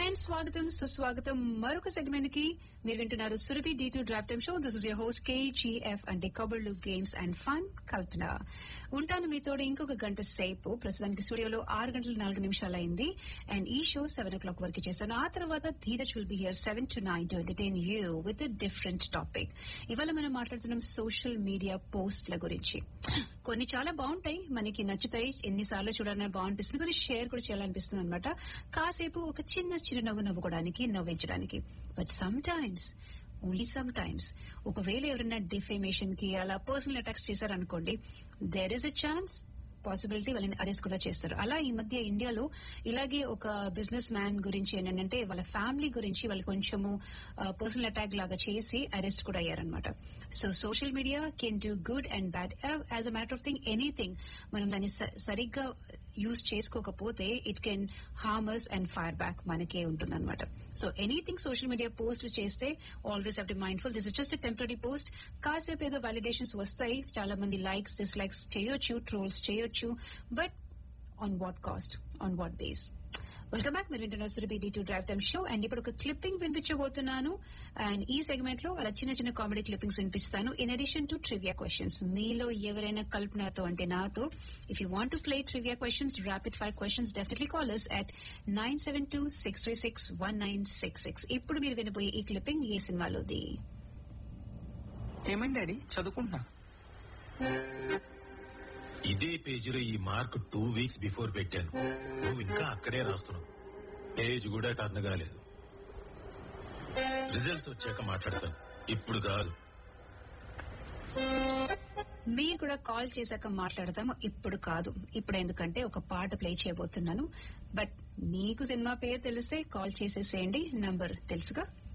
and స్వాగతం సుస్వాగతం మరొక సెగ్మెంట్ కి మీరు వింటున్నారు Surabhi D two drive time show this is your host KGF అంటే కబుర్లు గేమ్స్ అండ్ ఫన్ కల్పన ఉంటాను మీతో ఇంకొక గంట సేపు ప్రస్తుతానికి స్టూడియోలో ఆరు గంటల నాలుగు నిమిషాలు అయింది అండ్ ఈ షో సెవెన్ ఓ క్లాక్ వరకు చేశాను ఆ తర్వాత Dheeraj will be here seven to nine to entertain you with different topic ఇవాళ మనం మాట్లాడుతున్నాం సోషల్ మీడియా పోస్ట్ల గురించి కొన్ని చాలా బాగుంటాయి మనకి నచ్చుతాయి ఎన్నిసార్లు చూడాలని బాగుంటుంది కొన్ని షేర్ కూడా చేయాలనిపిస్తుంది అనమాట కాసేపు ఒక చిన్న చిరునవ్వు నవ్వుకోవడానికి నవ్వించడానికి but sometimes only sometimes ఒకవేళ ఎవరైనా డిఫేమేషన్ కి అలా పర్సనల్ అటాక్స్ చేశారనుకోండి there is a chance possibility వాళ్ళని అరెస్ట్ కూడా చేస్తారు అలా ఈ మధ్య ఇండియాలో ఇలాగే ఒక బిజినెస్ మ్యాన్ గురించి ఏంటంటే వాళ్ళ ఫ్యామిలీ గురించి వాళ్ళు కొంచెము పర్సనల్ అటాక్ లాగా చేసి అరెస్ట్ కూడా అయ్యారనమాట so social media can do good and bad as a matter of thing anything మనం దాన్ని స- సరిగ్గా యూజ్ చేసుకోకపోతే it can harm us and fire back మనకే ఉంటుందన్నమాట సో ఎనీథింగ్ సోషల్ మీడియా పోస్ట్లు చేస్తే always have to mindful this is just temporary post కాసేపు ఏదో వాలిడేషన్స్ వస్తాయి చాలా మంది లైక్స్ డిస్లైక్స్ చేయొచ్చు ట్రోల్స్ చేయొచ్చు but on what cost on what base welcome back మీరు వింటున్నారు Surabhi D two drive time show and ఇప్పుడు ఒక క్లిప్పింగ్ వినిపించబోతున్నాను అండ్ ఈ సెగ్మెంట్ లో అలా చిన్న చిన్న కామెడీ క్లిప్పింగ్స్ వినిపిస్తాను in addition to trivia questions మీలో ఎవరైనా కల్పనతో అంటే నాతో if you want to play trivia questions rapid fire questions definitely call us at nine seven two six three six one nine six six ఇప్పుడు మీరు వినబోయే ఈ క్లిప్పింగ్ ఏ సినిమాలోది ఏమైంది డాడీ చదువుకుంటున్నా ఇదే పేజీలో ఈ మార్క్ టూ వీక్స్ బిఫోర్ పెట్టాను నువ్వు ఇంకా అక్కడే రాస్తున్నావు పేజ్ కూడా టర్న్ కాలేదు రిజల్ట్స్ వచ్చాక మాట్లాడతాను ఇప్పుడు కాదు మీరు కూడా కాల్ చేశాక మాట్లాడదాము ఇప్పుడు కాదు ఇప్పుడు ఎందుకంటే ఒక పాట ప్లే చేయబోతున్నాను బట్ మీకు సినిమా పేరు తెలిస్తే కాల్ చేసేసేయండి నంబర్ తెలుసుగా